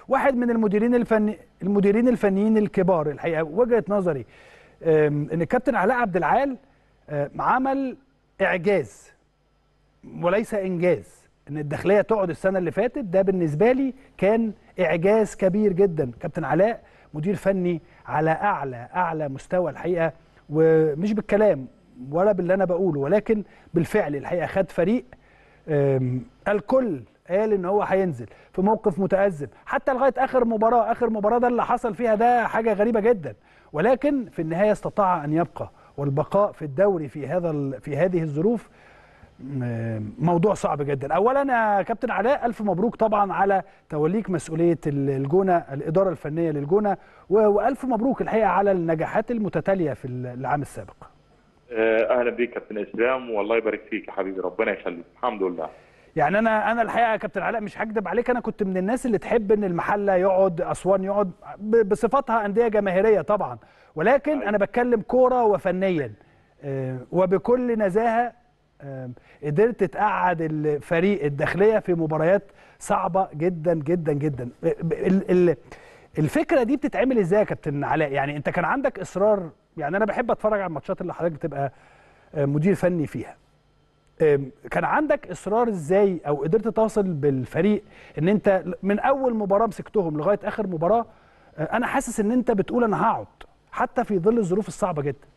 واحد من المديرين الفني المديرين الفنيين الكبار الحقيقه وجهه نظري آم، ان الكابتن علاء عبد العال آم، عمل اعجاز وليس انجاز ان الداخليه تقعد السنه اللي فاتت ده بالنسبه لي كان اعجاز كبير جدا كابتن علاء مدير فني على اعلى اعلى مستوى الحقيقه ومش بالكلام ولا باللي انا بقوله ولكن بالفعل الحقيقه خد فريق أم، الكل قال ان هو هينزل في موقف متأزم حتى لغايه اخر مباراه اخر مباراه ده اللي حصل فيها ده حاجه غريبه جدا ولكن في النهايه استطاع ان يبقى والبقاء في الدوري في هذا ال- في هذه الظروف م- موضوع صعب جدا اولا يا كابتن علاء الف مبروك طبعا على توليك مسؤوليه ال- الجونه الاداره الفنيه للجونه و- والف مبروك الحقيقه على النجاحات المتتاليه في ال- العام السابق آه، اهلا بيك كابتن اسلام والله يبارك فيك يا حبيبي ربنا يخليك الحمد لله يعني انا انا الحقيقه يا كابتن علاء مش هكدب عليك انا كنت من الناس اللي تحب ان المحله يقعد اسوان يقعد ب- بصفتها انديه جماهيريه طبعا ولكن أيوة. انا بتكلم كوره وفنيا آه، وبكل نزاهه آه، قدرت تقعد الفريق الداخليه في مباريات صعبه جدا جدا جدا ال- ال- الفكره دي بتتعمل ازاي يا كابتن علاء يعني انت كان عندك اصرار يعني انا بحب اتفرج على الماتشات اللي حضرتك بتبقى آه، مدير فني فيها أم، كان عندك اصرار ازاي او قدرت توصل بالفريق ان انت من اول مباراه مسكتهم لغايه اخر مباراه أه، انا حاسس ان انت بتقول انا هقعد حتى في ظل الظروف الصعبه جدا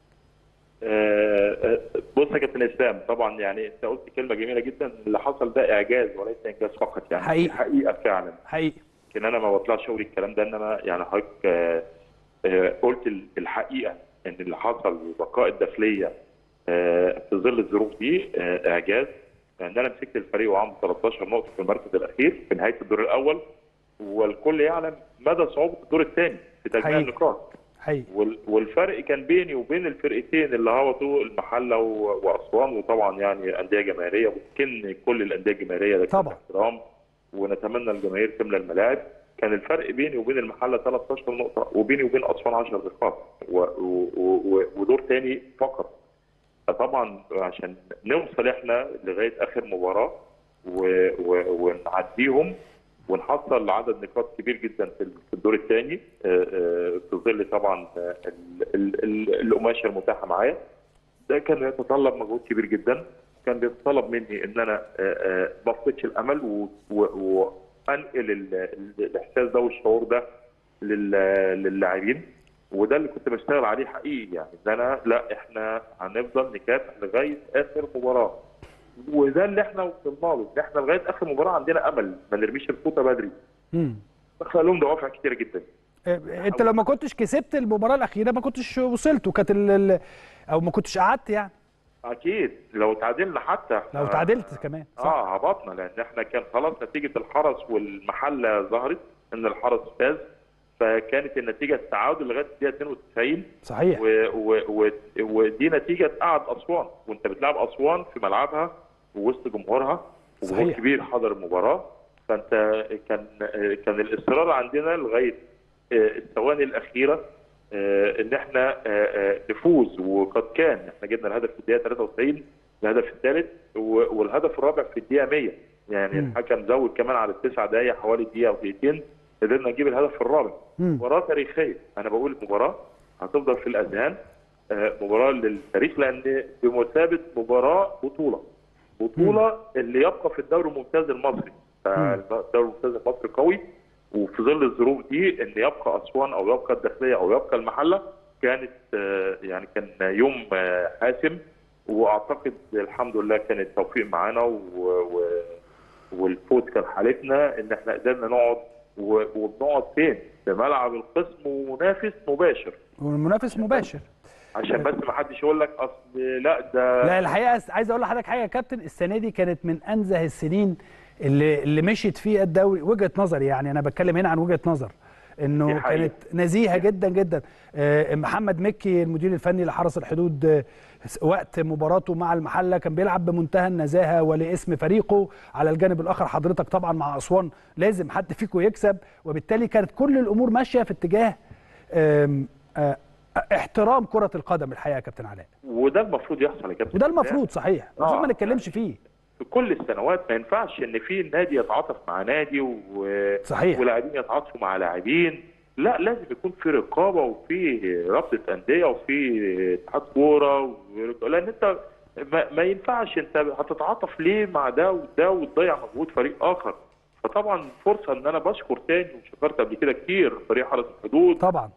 آه، آه، بص يا كابتن اسلام طبعا يعني انت قلت كلمه جميله جدا اللي حصل ده اعجاز وليس انجاز فقط يعني حقيقي. دي حقيقه فعلا حقيقي لكن انا ما بطلعش اقول الكلام ده انما يعني حضرتك آه، آه، قلت ال- الحقيقه ان اللي حصل بقاء الداخليه آه، في ظل الظروف دي آه، اعجاز ان انا مسكت الفريق وعنده 13 نقطه في المركز الاخير في نهايه الدور الاول والكل يعلم مدى صعوبه الدور الثاني في تجميع حقيقي. النقاط حقيقي وال- والفرق كان بيني وبين الفرقتين اللي هبطوا المحله و- واسوان وطبعا يعني انديه جماهيريه ممكن كل الانديه الجماهيريه لكن طبعا. احترام ونتمنى الجماهير تملى الملاعب كان الفرق بيني وبين المحله 13 نقطه وبيني وبين اسوان 10 نقاط و- و- و- ودور تاني فقط فطبعا عشان نوصل احنا لغايه اخر مباراه و- و- ونعديهم ونحصل عدد نقاط كبير جدا في في الدور الثاني في ظل طبعا آه، ال- ال- ال- القماشه المتاحه معايا ده كان يتطلب مجهود كبير جدا كان بيتطلب مني ان انا آه، آه، ما افقدش الامل و- و- وانقل ال- ال- الاحساس ده والشعور ده لل- للاعبين وده اللي كنت بشتغل عليه حقيقي يعني ان انا لا احنا هنفضل نكافح لغايه اخر مباراه وده اللي احنا وصلنا له ان احنا لغايه اخر مباراه عندنا امل ما نرميش الفوطه بدري مم. خلق لهم دوافع كتيره جدا أه، انت لو ما كنتش كسبت المباراه الاخيره ما كنتش وصلت وكانت ال- ال- او ما كنتش قعدت يعني اكيد لو تعادلنا حتى لو تعادلت كمان صح اه هبطنا لان احنا كان خلاص نتيجه الحرس والمحله ظهرت ان الحرس فاز فكانت النتيجه التعادل لغايه الدقيقه 92 صحيح و و و ودي نتيجه قعد اسوان وانت بتلعب اسوان في ملعبها ووسط جمهورها وجمهور صحيح. كبير حضر المباراه فانت كان كان الاصرار عندنا لغايه آه، الثواني الاخيره آه، ان احنا آه، آه، نفوز وقد كان احنا جبنا الهدف في الدقيقه 93 الهدف الثالث و- والهدف الرابع في الدقيقه 100 يعني مم. الحكم زود كمان على التسع دقائق حوالي دقيقه او دقيقتين قدرنا نجيب الهدف الرابع مم. مباراه تاريخيه انا بقول المباراه هتفضل في الاذهان آه، مباراه للتاريخ لان بمثابه مباراه بطوله بطوله اللي يبقى في الدوري الممتاز المصري فالدوري الممتاز المصري قوي وفي ظل الظروف دي ان يبقى اسوان او يبقى الداخليه او يبقى المحله كانت آه، يعني كان يوم آه، حاسم واعتقد الحمد لله كان التوفيق معانا و... و... والفوز كان حالتنا ان احنا قدرنا نقعد و... وبنقعد فين؟ في ملعب القسم ومنافس مباشر والمنافس مباشر عشان بس ما حدش يقول لك اصل لا ده لا الحقيقه عايز اقول لحضرتك حاجه يا كابتن السنه دي كانت من انزه السنين اللي اللي مشيت فيها الدوري وجهه نظري يعني انا بتكلم هنا عن وجهه نظر دي انه حقيقة. كانت نزيهه جدا جدا آه، محمد مكي المدير الفني لحرس الحدود آه، وقت مباراته مع المحله كان بيلعب بمنتهى النزاهه ولاسم فريقه على الجانب الاخر حضرتك طبعا مع اسوان لازم حد فيكم يكسب وبالتالي كانت كل الامور ماشيه في اتجاه آم، آه، احترام كره القدم الحقيقه يا كابتن علاء وده المفروض يحصل يا كابتن وده المفروض صحيح المفروض آه. ما نتكلمش فيه في كل السنوات ما ينفعش ان في نادي يتعاطف مع نادي و... صحيح. ولاعبين يتعاطفوا مع لاعبين لا لازم يكون في رقابه وفي رابطه انديه وفي اتحاد كوره و... لان انت ما, ما ينفعش انت هتتعاطف ليه مع ده وده وتضيع مجهود فريق اخر فطبعا فرصه ان انا بشكر تاني وشكرت قبل كده كتير فريق حرس الحدود طبعا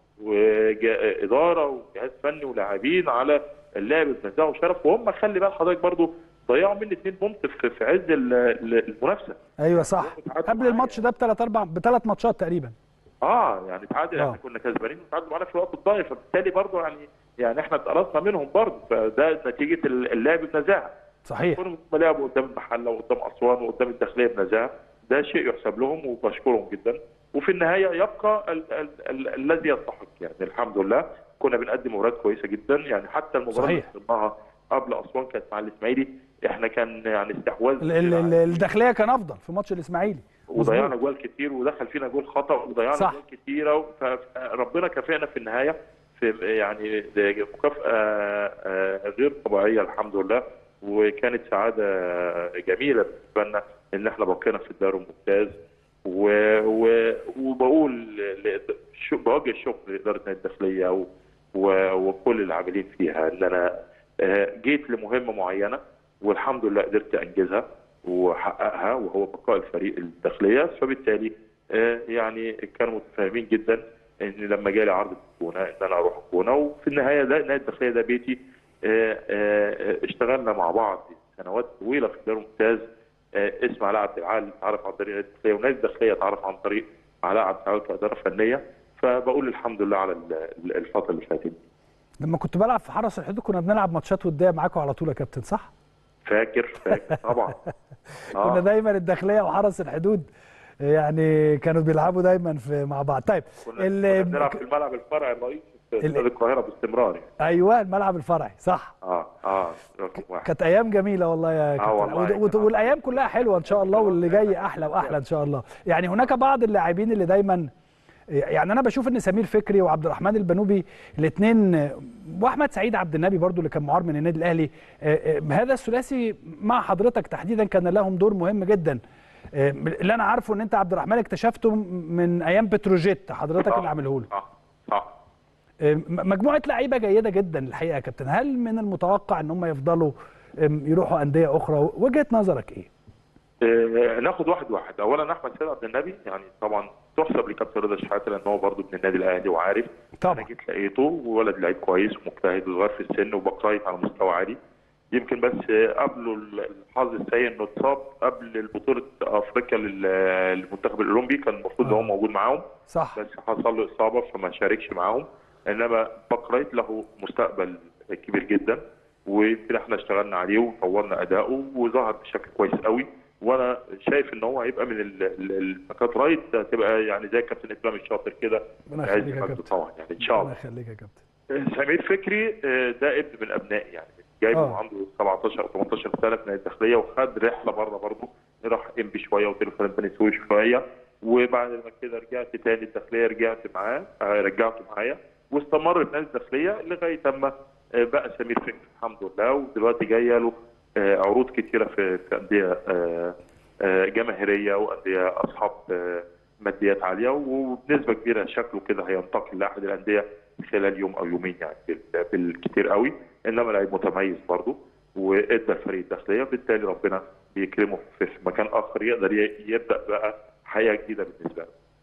واداره وجهاز فني ولاعبين على اللعب بنزاهه وشرف وهم خلي بال حضرتك برضو ضيعوا مني اثنين بونت في في عز ال- ال- المنافسه ايوه صح تعادل قبل معايا. الماتش ده بثلاث اربع بثلاث ماتشات تقريبا اه يعني تعادل آه. احنا كنا كسبانين وتعادلوا معانا في الوقت الضايع فبالتالي برضو يعني يعني احنا اتقرصنا منهم برضو فده نتيجه اللعب بنزاهه صحيح كانوا هم لعبوا قدام المحله وقدام اسوان وقدام الداخليه بنزاهه ده شيء يحسب لهم وبشكرهم جدا وفي النهايه يبقى ال- ال- ال- الذي يستحق يعني الحمد لله كنا بنقدم مباريات كويسه جدا يعني حتى المباراه اللي صحيح. خسرناها قبل اسوان كانت مع الاسماعيلي احنا كان يعني استحواذ ال- ال- ال- الداخليه كان افضل في ماتش الاسماعيلي وضيعنا مظبوط. جوال كتير ودخل فينا جول خطا وضيعنا صح. جوال كتيره فربنا كافئنا في النهايه في يعني مكافاه آه، غير طبيعيه الحمد لله وكانت سعاده جميله بالنسبه لنا ان احنا بقينا في الدوري الممتاز و... و... وبقول ل... شو... بوجه الشكر لاداره النادي الداخليه و... و... وكل العاملين فيها ان انا آه، جيت لمهمه معينه والحمد لله قدرت انجزها وحققها وهو بقاء الفريق الداخليه فبالتالي آه، يعني كانوا متفاهمين جدا ان لما جالي عرض الجونه ان انا اروح الجونه وفي النهايه ده نادي الداخليه ده بيتي آه، آه، اشتغلنا مع بعض سنوات طويله في الدوري الممتاز آه، اسم علاء عبد العال اتعرف عن طريق نادي الداخليه ونادي الداخليه اتعرف عن طريق علاء عبد العال كاداره فنيه فبقول الحمد لله على ال- الفتره اللي فاتت لما كنت بلعب في حرس الحدود كنا بنلعب ماتشات وديه معاكم على طول يا كابتن صح؟ فاكر فاكر طبعا كنا دايما الداخليه وحرس الحدود يعني كانوا بيلعبوا دايما في مع بعض طيب كنا ال- كنا بنلعب في الملعب الفرعي الرئيسي في ال- استاد القاهره باستمرار يعني ايوه الملعب الفرعي صح اه اه رقم واحد كانت ايام جميله والله يا كابتن والله ود- ود- كان والايام كلها حلوه ان شاء الله واللي جاي احلى واحلى ان شاء الله يعني هناك بعض اللاعبين اللي دايما يعني انا بشوف ان سمير فكري وعبد الرحمن البنوبي الاثنين واحمد سعيد عبد النبي برضو اللي كان معار من النادي الاهلي آه، آه، هذا الثلاثي مع حضرتك تحديدا كان لهم دور مهم جدا آه، اللي انا عارفه ان انت عبد الرحمن اكتشفته من ايام بتروجيت حضرتك صح. اللي عامله له صح صح م- مجموعه لعيبه جيده جدا الحقيقه يا كابتن هل من المتوقع ان هم يفضلوا ام، يروحوا انديه اخرى وجهه نظرك ايه آه، ناخد واحد واحد اولا احمد سيد عبد النبي يعني طبعا تحسب لكابتن رضا شحاته لان هو برضه من النادي الاهلي وعارف طبعا. انا جيت لقيته وولد لعيب كويس ومجتهد وصغير في السن وبقايت على مستوى عالي يمكن بس آه، قبله الحظ السيء انه اتصاب قبل بطوله افريقيا لل- للمنتخب الاولمبي كان المفروض ان هو موجود معاهم صح بس حصل له اصابه فما شاركش معاهم انما بقريت له مستقبل كبير جدا ويمكن احنا اشتغلنا عليه وطورنا اداؤه وظهر بشكل كويس قوي وانا شايف ان هو هيبقى من ال- ال- الباكات رايت هتبقى يعني زي كابتن اكرام الشاطر كده ربنا عايز يخليك يا مجده كابتن طبعا يعني ان شاء ربنا الله يخليك يا كابتن سمير فكري آه، ده ابن من ابنائي يعني جايبه آه. عنده 17 او 18 سنه في نادي الداخليه وخد رحله بره برضه راح انبي شويه وتليفون بني سويف شويه وبعد ما كده رجعت تاني الداخليه رجعت معاه آه، رجعته معايا واستمر في نادي الداخليه لغايه اما آه، بقى سمير فكري الحمد لله ودلوقتي جايه له آه، عروض كتيره في في انديه آه، آه، جماهيريه وانديه اصحاب آه، ماديات عاليه وبنسبه كبيره شكله كده هينتقل لاحد الانديه خلال يوم او يومين يعني بال- بالكتير قوي انما لعيب متميز برضه وادى الفريق الداخليه بالتالي ربنا بيكرمه في في مكان اخر يقدر ي- يبدا بقى حياه جديده بالنسبه له.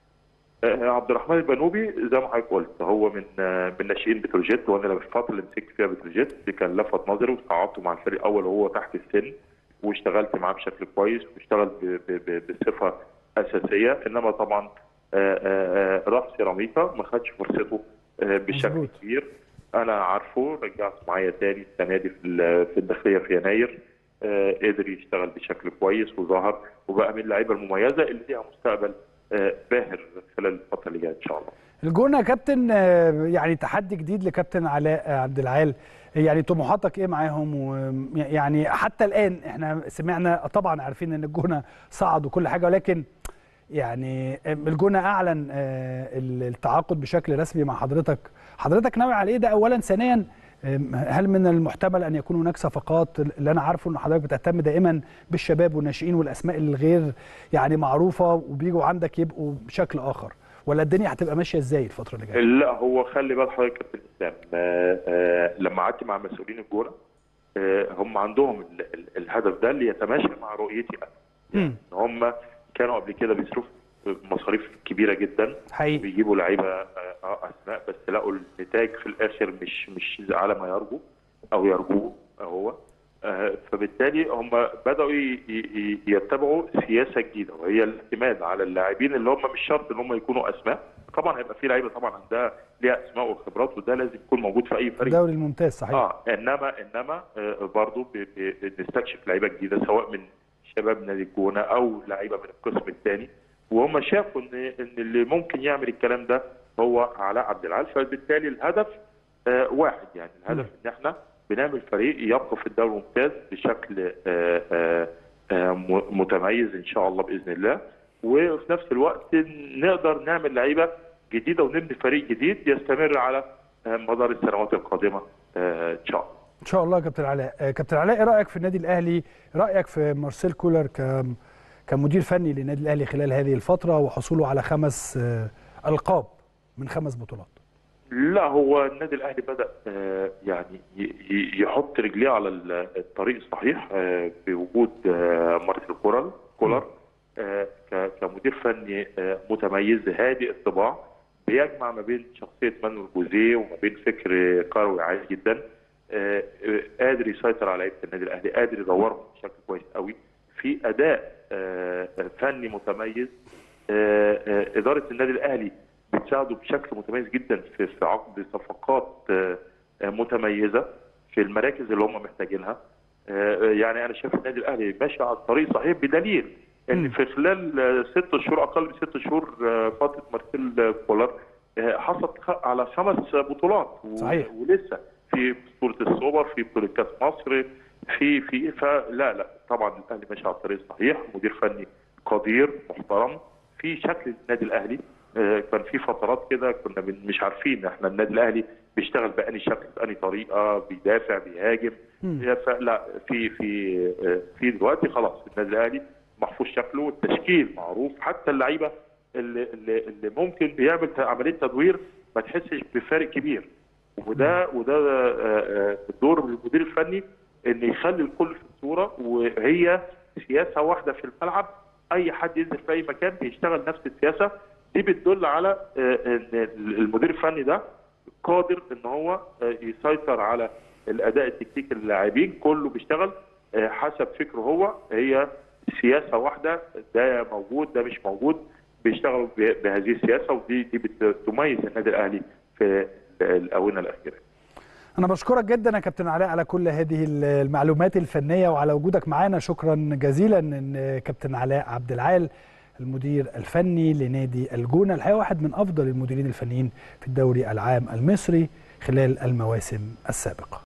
آه، عبد الرحمن البنوبي زي ما حضرتك قلت هو من آه، من ناشئين بتروجيت وانا لما الفتره اللي مسكت فيها بتروجيت دي كان لفت نظري وتعاطوا مع الفريق الاول وهو تحت السن واشتغلت معاه بشكل كويس واشتغل ب- ب- ب- بصفه اساسيه انما طبعا آه، آه، آه، راح سيراميكا ما خدش فرصته آه، بشكل مظبوط. كبير انا عارفه رجعته معايا تاني السنه دي في ال- في الداخليه في يناير آه، قدر يشتغل بشكل كويس وظهر وبقى من اللعيبه المميزه اللي ليها مستقبل آه، باهر خلال الفتره اللي جايه ان شاء الله. الجونه يا كابتن آه، يعني تحدي جديد لكابتن علاء آه، عبد العال يعني طموحاتك ايه معاهم ويعني حتى الان احنا سمعنا طبعا عارفين ان الجونه صعد وكل حاجه ولكن يعني الجونه اعلن آه، التعاقد بشكل رسمي مع حضرتك حضرتك ناوي على ايه ده اولا ثانيا هل من المحتمل ان يكون هناك صفقات اللي انا عارفه ان حضرتك بتهتم دائما بالشباب والناشئين والاسماء الغير يعني معروفه وبيجوا عندك يبقوا بشكل اخر ولا الدنيا هتبقى ماشيه ازاي الفتره اللي جايه؟ لا هو خلي بال حضرتك يا كابتن اسلام آه، آه، لما قعدت مع مسؤولين الجونه آه، هم عندهم ال- ال- الهدف ده اللي يتماشى مع رؤيتي انا مم. ان هم كانوا قبل كده بيصرفوا مصاريف كبيره جدا حقيقي بيجيبوا لعيبه آه، آه، اسماء بس لقوا النتائج في الاخر مش مش على ما يرجو او يرجوه هو آه، فبالتالي هم بداوا ي- ي- يتبعوا سياسه جديده وهي الاعتماد على اللاعبين اللي هم مش شرط ان هم يكونوا اسماء طبعا هيبقى في لعيبه طبعا عندها ليها اسماء وخبرات وده لازم يكون موجود في اي فريق الدوري الممتاز صحيح اه انما انما آه برضه ب- ب- بنستكشف لعيبه جديده سواء من شباب نادي الجونه او لعيبه من القسم الثاني وهم شافوا ان ان اللي ممكن يعمل الكلام ده هو علاء عبد العال فبالتالي الهدف آه واحد يعني الهدف ان احنا بنعمل فريق يبقى في الدوري الممتاز بشكل آه آه آه م- متميز ان شاء الله باذن الله وفي نفس الوقت نقدر نعمل لعيبه جديده ونبني فريق جديد يستمر على آه، مدار السنوات القادمه آه، ان شاء الله ان شاء الله يا كابتن علاء آه، كابتن علاء ايه رايك في النادي الاهلي رايك في مارسيل كولر ك كمدير فني للنادي الاهلي خلال هذه الفتره وحصوله على خمس آه، القاب من خمس بطولات لا هو النادي الاهلي بدا آه، يعني ي- ي- يحط رجليه على ال- الطريق الصحيح آه، بوجود آه، مارسيل كولر كولر آه، ك- كمدير فني آه، متميز هادئ الطباع بيجمع ما بين شخصيه مانويل جوزيه وما بين فكر كروي عالي جدا آه، آه، قادر يسيطر على لعيبه النادي الاهلي قادر يدورهم بشكل كويس قوي في اداء آه، آه، فني متميز آه، آه، اداره النادي الاهلي بتساعده بشكل متميز جدا في في عقد صفقات آه، آه، متميزه في المراكز اللي هم محتاجينها آه، يعني انا شايف النادي الاهلي ماشي على الطريق صحيح بدليل ان مم. في خلال آه، ست شهور اقل من ست شهور آه، فتره مارسيل كولر آه، حصل خ- على خمس بطولات و- صحيح. ولسه في بطوله السوبر في بطوله كاس مصر في في فلا لا طبعا الاهلي ماشي على الطريق الصحيح مدير فني قدير محترم في شكل النادي الاهلي آه، كان في فترات كده كنا بن- مش عارفين احنا النادي الاهلي بيشتغل بأني شكل بأني طريقه بيدافع بيهاجم مم. هي ف- لا في في آه، في دلوقتي خلاص النادي الاهلي محفوظ شكله والتشكيل معروف حتى اللعيبه اللي, اللي, اللي ممكن بيعمل ت- عمليه تدوير ما تحسش بفارق كبير وده وده آه، آه، دور المدير الفني ان يخلي الكل في الصوره وهي سياسه واحده في الملعب اي حد ينزل في اي مكان بيشتغل نفس السياسه دي بتدل على آه، ان المدير الفني ده قادر ان هو آه، يسيطر على الاداء التكتيكي للاعبين كله بيشتغل آه، حسب فكره هو هي سياسه واحده ده موجود ده مش موجود بيشتغلوا ب- بهذه السياسه ودي دي بتميز النادي الاهلي في الاونه الاخيره انا بشكرك جدا يا كابتن علاء على كل هذه المعلومات الفنيه وعلى وجودك معانا شكرا جزيلا ان كابتن علاء عبد العال المدير الفني لنادي الجونه الحقيقه واحد من افضل المديرين الفنيين في الدوري العام المصري خلال المواسم السابقه